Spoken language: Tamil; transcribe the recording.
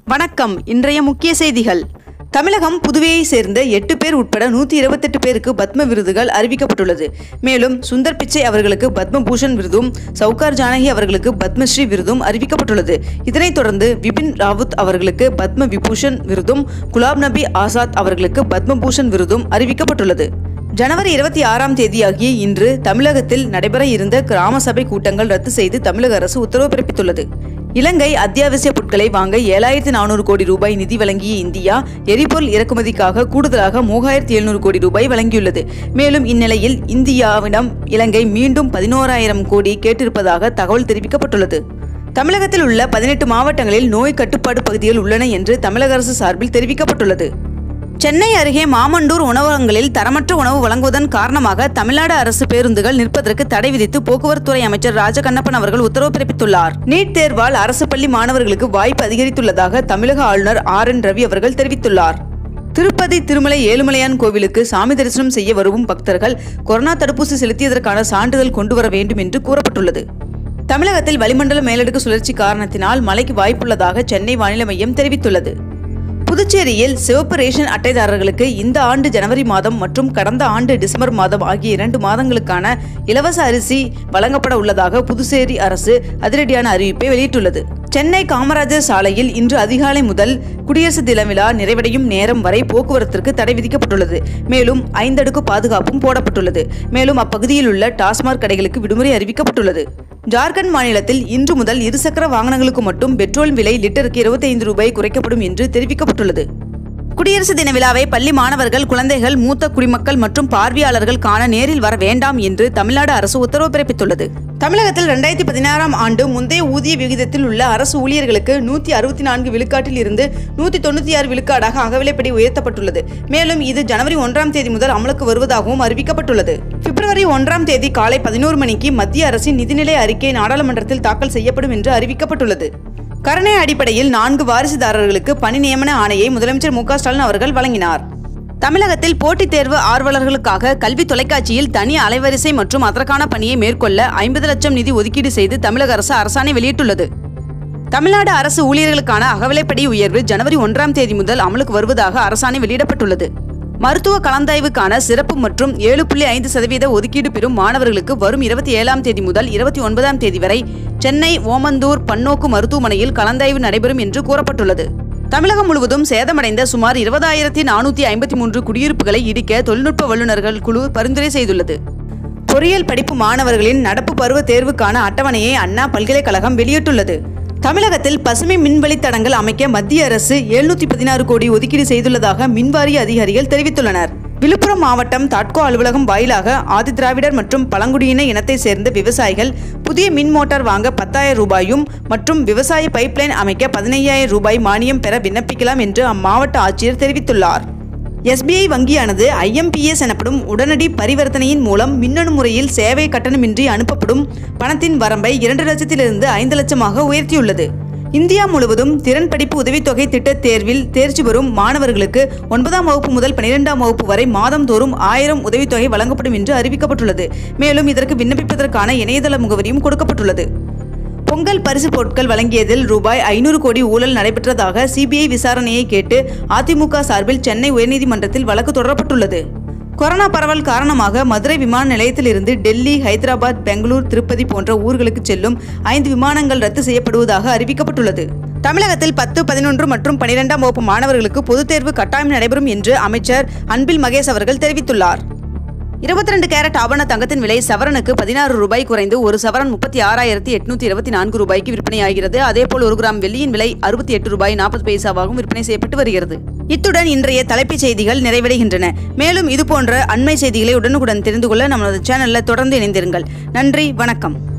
வணக்கம் இன்றைய முக்கிய செய்திகள் தமிழகம் புதுவையை சேர்ந்த எட்டு பேர் உட்பட நூற்றி இருபத்தெட்டு பேருக்கு பத்ம விருதுகள் அறிவிக்கப்பட்டுள்ளது மேலும் சுந்தர் பிச்சை அவர்களுக்கு பத்ம பூஷன் விருதும் சவுகார் ஜானகி அவர்களுக்கு பத்மஸ்ரீ விருதும் அறிவிக்கப்பட்டுள்ளது இதனைத் தொடர்ந்து விபின் ராவுத் அவர்களுக்கு பத்ம விபூஷன் விருதும் குலாப் நபி ஆசாத் அவர்களுக்கு பத்ம பூஷன் விருதும் அறிவிக்கப்பட்டுள்ளது ஜனவரி இருபத்தி ஆறாம் தேதியாகிய இன்று தமிழகத்தில் நடைபெற இருந்த கிராம சபை கூட்டங்கள் ரத்து செய்து தமிழக அரசு உத்தரவு பிறப்பித்துள்ளது இலங்கை அத்தியாவசிய பொருட்களை வாங்க ஏழாயிரத்தி நானூறு கோடி ரூபாய் நிதி வழங்கிய இந்தியா எரிபொருள் இறக்குமதிக்காக கூடுதலாக மூவாயிரத்தி எழுநூறு கோடி ரூபாய் வழங்கியுள்ளது மேலும் இந்நிலையில் இந்தியாவிடம் இலங்கை மீண்டும் பதினோராயிரம் கோடி கேட்டிருப்பதாக தகவல் தெரிவிக்கப்பட்டுள்ளது தமிழகத்தில் உள்ள பதினெட்டு மாவட்டங்களில் நோய் கட்டுப்பாடு பகுதிகள் உள்ளன என்று தமிழக அரசு சார்பில் தெரிவிக்கப்பட்டுள்ளது சென்னை அருகே மாமண்டூர் உணவகங்களில் தரமற்ற உணவு வழங்குவதன் காரணமாக தமிழ்நாடு அரசு பேருந்துகள் நிற்பதற்கு தடை விதித்து போக்குவரத்துறை அமைச்சர் ராஜகண்ணப்பன் அவர்கள் உத்தரவு பிறப்பித்துள்ளார் நீட் தேர்வால் அரசு பள்ளி மாணவர்களுக்கு வாய்ப்பு அதிகரித்துள்ளதாக தமிழக ஆளுநர் ஆர் என் ரவி அவர்கள் தெரிவித்துள்ளார் திருப்பதி திருமலை ஏழுமலையான் கோவிலுக்கு சாமி தரிசனம் செய்ய வரும் பக்தர்கள் கொரோனா தடுப்பூசி செலுத்தியதற்கான சான்றிதழ் கொண்டு வர வேண்டும் என்று கூறப்பட்டுள்ளது தமிழகத்தில் வளிமண்டல மேலடுக்கு சுழற்சி காரணத்தினால் மழைக்கு வாய்ப்புள்ளதாக சென்னை வானிலை மையம் தெரிவித்துள்ளது புதுச்சேரியில் சிவப்பு ரேஷன் அட்டைதாரர்களுக்கு இந்த ஆண்டு ஜனவரி மாதம் மற்றும் கடந்த ஆண்டு டிசம்பர் மாதம் ஆகிய இரண்டு மாதங்களுக்கான இலவச அரிசி வழங்கப்பட உள்ளதாக புதுச்சேரி அரசு அதிரடியான அறிவிப்பை வெளியிட்டுள்ளது சென்னை காமராஜர் சாலையில் இன்று அதிகாலை முதல் குடியரசு தின விழா நிறைவடையும் நேரம் வரை போக்குவரத்திற்கு தடை விதிக்கப்பட்டுள்ளது மேலும் ஐந்தடுக்கு பாதுகாப்பும் போடப்பட்டுள்ளது மேலும் அப்பகுதியில் உள்ள டாஸ்மாக் கடைகளுக்கு விடுமுறை அறிவிக்கப்பட்டுள்ளது ஜார்க்கண்ட் மாநிலத்தில் இன்று முதல் இருசக்கர வாகனங்களுக்கு மட்டும் பெட்ரோல் விலை லிட்டருக்கு 25 ரூபாய் குறைக்கப்படும் என்று தெரிவிக்கப்பட்டுள்ளது குடியரசு தின விழாவை பள்ளி மாணவர்கள் குழந்தைகள் மூத்த குடிமக்கள் மற்றும் பார்வையாளர்கள் காண நேரில் வர வேண்டாம் என்று தமிழ்நாடு அரசு உத்தரவு பிறப்பித்துள்ளது தமிழகத்தில் ரெண்டாயிரத்தி பதினாறாம் ஆண்டு முந்தைய ஊதிய விகிதத்தில் உள்ள அரசு ஊழியர்களுக்கு நூற்றி அறுபத்தி நான்கு விழுக்காட்டில் இருந்து நூற்றி தொண்ணூற்றி ஆறு விழுக்காடாக அகவிலைப்படி உயர்த்தப்பட்டுள்ளது மேலும் இது ஜனவரி ஒன்றாம் தேதி முதல் அமலுக்கு வருவதாகவும் அறிவிக்கப்பட்டுள்ளது பிப்ரவரி ஒன்றாம் தேதி காலை பதினோரு மணிக்கு மத்திய அரசின் நிதிநிலை அறிக்கை நாடாளுமன்றத்தில் தாக்கல் செய்யப்படும் என்று அறிவிக்கப்பட்டுள்ளது கருணை அடிப்படையில் நான்கு வாரிசுதாரர்களுக்கு பணி நியமன ஆணையை முதலமைச்சர் மு க ஸ்டாலின் அவர்கள் வழங்கினார் தமிழகத்தில் போட்டித் தேர்வு ஆர்வலர்களுக்காக கல்வி தொலைக்காட்சியில் தனி அலைவரிசை மற்றும் அதற்கான பணியை மேற்கொள்ள ஐம்பது லட்சம் நிதி ஒதுக்கீடு செய்து தமிழக அரசு அரசாணை வெளியிட்டுள்ளது தமிழ்நாடு அரசு ஊழியர்களுக்கான அகவிலைப்படி உயர்வு ஜனவரி ஒன்றாம் தேதி முதல் அமலுக்கு வருவதாக அரசாணை வெளியிடப்பட்டுள்ளது மருத்துவ கலந்தாய்வுக்கான சிறப்பு மற்றும் ஏழு புள்ளி ஐந்து சதவீத ஒதுக்கீடு பெறும் மாணவர்களுக்கு வரும் இருபத்தி ஏழாம் தேதி முதல் இருபத்தி ஒன்பதாம் தேதி வரை சென்னை ஓமந்தூர் பன்னோக்கு மருத்துவமனையில் கலந்தாய்வு நடைபெறும் என்று கூறப்பட்டுள்ளது தமிழகம் முழுவதும் சேதமடைந்த சுமார் இருபதாயிரத்தி நானூற்றி ஐம்பத்தி மூன்று குடியிருப்புகளை இடிக்க தொழில்நுட்ப வல்லுநர்கள் குழு பரிந்துரை செய்துள்ளது பொறியியல் படிப்பு மாணவர்களின் நடப்பு பருவ தேர்வுக்கான அட்டவணையை அண்ணா பல்கலைக்கழகம் வெளியிட்டுள்ளது தமிழகத்தில் பசுமை மின்வழித்தடங்கள் அமைக்க மத்திய அரசு எழுநூத்தி பதினாறு கோடி ஒதுக்கீடு செய்துள்ளதாக மின்வாரிய அதிகாரிகள் தெரிவித்துள்ளனர் விழுப்புரம் மாவட்டம் தாட்கோ அலுவலகம் வாயிலாக ஆதிதிராவிடர் மற்றும் பழங்குடியின இனத்தை சேர்ந்த விவசாயிகள் புதிய மின் மோட்டார் வாங்க பத்தாயிரம் ரூபாயும் மற்றும் விவசாய பைப்லைன் அமைக்க பதினையாயிரம் ரூபாய் மானியம் பெற விண்ணப்பிக்கலாம் என்று அம்மாவட்ட ஆட்சியர் தெரிவித்துள்ளார் எஸ்பிஐ வங்கியானது ஐஎம்பிஎஸ் எனப்படும் உடனடி பரிவர்த்தனையின் மூலம் மின்னணு முறையில் சேவை கட்டணமின்றி அனுப்பப்படும் பணத்தின் வரம்பை இரண்டு லட்சத்திலிருந்து ஐந்து லட்சமாக உயர்த்தியுள்ளது இந்தியா முழுவதும் திறன் படிப்பு உதவித்தொகை திட்டத் தேர்வில் தேர்ச்சி பெறும் மாணவர்களுக்கு ஒன்பதாம் வகுப்பு முதல் பனிரெண்டாம் வகுப்பு வரை மாதந்தோறும் ஆயிரம் உதவித்தொகை வழங்கப்படும் என்று அறிவிக்கப்பட்டுள்ளது மேலும் இதற்கு விண்ணப்பிப்பதற்கான இணையதள முகவரியும் கொடுக்கப்பட்டுள்ளது பொங்கல் பரிசு பொருட்கள் வழங்கியதில் ரூபாய் ஐநூறு கோடி ஊழல் நடைபெற்றதாக சிபிஐ விசாரணையை கேட்டு அதிமுக சார்பில் சென்னை உயர்நீதிமன்றத்தில் வழக்கு தொடரப்பட்டுள்ளது கொரோனா பரவல் காரணமாக மதுரை விமான நிலையத்திலிருந்து டெல்லி ஹைதராபாத் பெங்களூர் திருப்பதி போன்ற ஊர்களுக்கு செல்லும் ஐந்து விமானங்கள் ரத்து செய்யப்படுவதாக அறிவிக்கப்பட்டுள்ளது தமிழகத்தில் பத்து பதினொன்று மற்றும் பனிரெண்டாம் வகுப்பு மாணவர்களுக்கு பொதுத் தேர்வு கட்டாயம் நடைபெறும் என்று அமைச்சர் அன்பில் மகேஷ் அவர்கள் தெரிவித்துள்ளார் இருபத்தி ரெண்டு கேரட் ஆபண தங்கத்தின் விலை சவரனுக்கு பதினாறு ரூபாய் குறைந்து ஒரு சவரன் முப்பத்தி ஆறாயிரத்தி எட்நூத்தி இருபத்தி நான்கு ரூபாய்க்கு விற்பனையாகிறது அதேபோல் ஒரு கிராம் வெள்ளியின் விலை அறுபத்தி எட்டு ரூபாய் நாற்பது பைசாவாகவும் விற்பனை செய்யப்பட்டு வருகிறது இத்துடன் இன்றைய தலைப்புச் செய்திகள் நிறைவடைகின்றன மேலும் இதுபோன்ற அண்மை செய்திகளை உடனுக்குடன் தெரிந்து கொள்ள நமது சேனலில் தொடர்ந்து இணைந்திருங்கள் நன்றி வணக்கம்